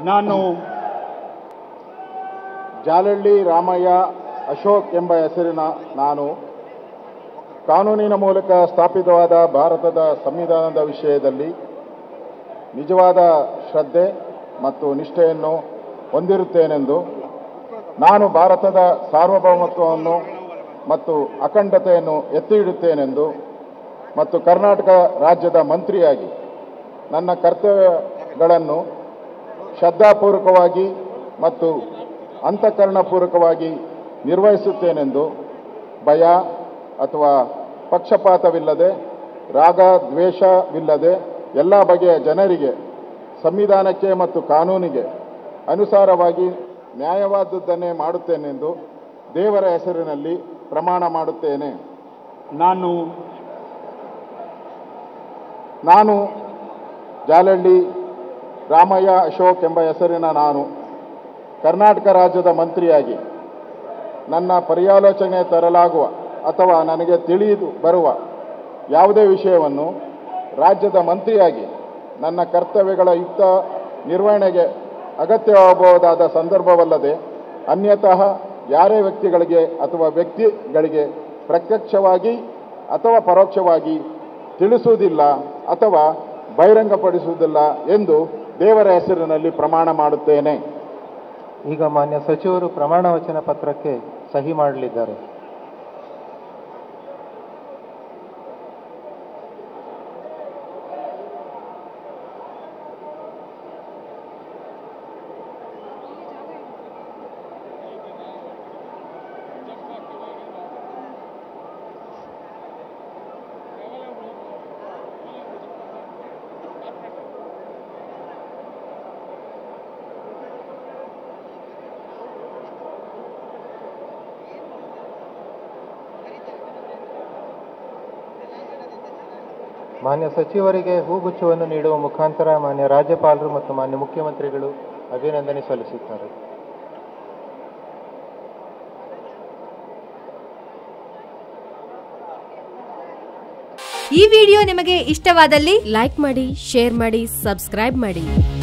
ನಾನು ಜಾಲಹಳ್ಳಿ ರಾಮಯ್ಯ ಅಶೋಕ್ ಎಂಬ ಹೆಸರಿನ ನಾನು ಕಾನೂನಿನ ಮೂಲಕ ಸ್ಥಾಪಿತವಾದ ಭಾರತದ ಸಂವಿಧಾನದ ವಿಷಯದಲ್ಲಿ ನಿಜವಾದ ಶ್ರದ್ಧೆ ಮತ್ತು ನಿಷ್ಠೆಯನ್ನು ಹೊಂದಿರುತ್ತೇನೆಂದು ನಾನು ಭಾರತದ ಸಾರ್ವಭೌಮತ್ವವನ್ನು ಮತ್ತು ಅಖಂಡತೆಯನ್ನು ಎತ್ತಿ ಹಿಡುತ್ತೇನೆಂದು ಮತ್ತು ಕರ್ನಾಟಕ ರಾಜ್ಯದ ಮಂತ್ರಿಯಾಗಿ ನನ್ನ ಕರ್ತವ್ಯಗಳನ್ನು ಶ್ರದ್ಧಾಪೂರ್ವಕವಾಗಿ ಮತ್ತು ಅಂತಃಕರಣಪೂರ್ವಕವಾಗಿ ನಿರ್ವಹಿಸುತ್ತೇನೆಂದು ಭಯ ಅಥವಾ ಪಕ್ಷಪಾತವಿಲ್ಲದೆ ರಾಗ ದ್ವೇಷವಿಲ್ಲದೆ ಎಲ್ಲ ಬಗೆಯ ಜನರಿಗೆ ಸಂವಿಧಾನಕ್ಕೆ ಮತ್ತು ಕಾನೂನಿಗೆ ಅನುಸಾರವಾಗಿ ನ್ಯಾಯವಾದದ್ದನ್ನೇ ಮಾಡುತ್ತೇನೆಂದು ದೇವರ ಹೆಸರಿನಲ್ಲಿ ಪ್ರಮಾಣ ಮಾಡುತ್ತೇನೆ ನಾನು ನಾನು ಜಾಲಹಳ್ಳಿ ರಾಮಯ್ಯ ಅಶೋಕ್ ಎಂಬ ಹೆಸರಿನ ನಾನು ಕರ್ನಾಟಕ ರಾಜ್ಯದ ಮಂತ್ರಿಯಾಗಿ ನನ್ನ ಪರ್ಯಾಲೋಚನೆ ತರಲಾಗುವ ಅಥವಾ ನನಗೆ ತಿಳಿದು ಬರುವ ಯಾವುದೇ ವಿಷಯವನ್ನು ರಾಜ್ಯದ ಮಂತ್ರಿಯಾಗಿ ನನ್ನ ಕರ್ತವ್ಯಗಳ ಯುಕ್ತ ನಿರ್ವಹಣೆಗೆ ಅಗತ್ಯವಾಗಬಹುದಾದ ಸಂದರ್ಭವಲ್ಲದೆ ಅನ್ಯತಃ ಯಾರೇ ವ್ಯಕ್ತಿಗಳಿಗೆ ಅಥವಾ ವ್ಯಕ್ತಿಗಳಿಗೆ ಪ್ರತ್ಯಕ್ಷವಾಗಿ ಅಥವಾ ಪರೋಕ್ಷವಾಗಿ ತಿಳಿಸುವುದಿಲ್ಲ ಅಥವಾ ಬಹಿರಂಗಪಡಿಸುವುದಿಲ್ಲ ಎಂದು ದೇವರ ಹೆಸರಿನಲ್ಲಿ ಪ್ರಮಾಣ ಮಾಡುತ್ತೇನೆ ಈಗ ಮಾನ್ಯ ಸಚಿವರು ಪ್ರಮಾಣ ವಚನ ಪತ್ರಕ್ಕೆ ಸಹಿ ಮಾಡಲಿದ್ದಾರೆ ಮಾನ್ಯ ಸಚಿವರಿಗೆ ಹೂಗುಚ್ಛವನ್ನು ನೀಡುವ ಮುಖಾಂತರ ಮಾನ್ಯ ರಾಜ್ಯಪಾಲರು ಮತ್ತು ಮಾನ್ಯ ಮುಖ್ಯಮಂತ್ರಿಗಳು ಅಭಿನಂದನೆ ಸಲ್ಲಿಸುತ್ತಾರೆ ಈ ವಿಡಿಯೋ ನಿಮಗೆ ಇಷ್ಟವಾದಲ್ಲಿ ಲೈಕ್ ಮಾಡಿ ಶೇರ್ ಮಾಡಿ ಸಬ್ಸ್ಕ್ರೈಬ್ ಮಾಡಿ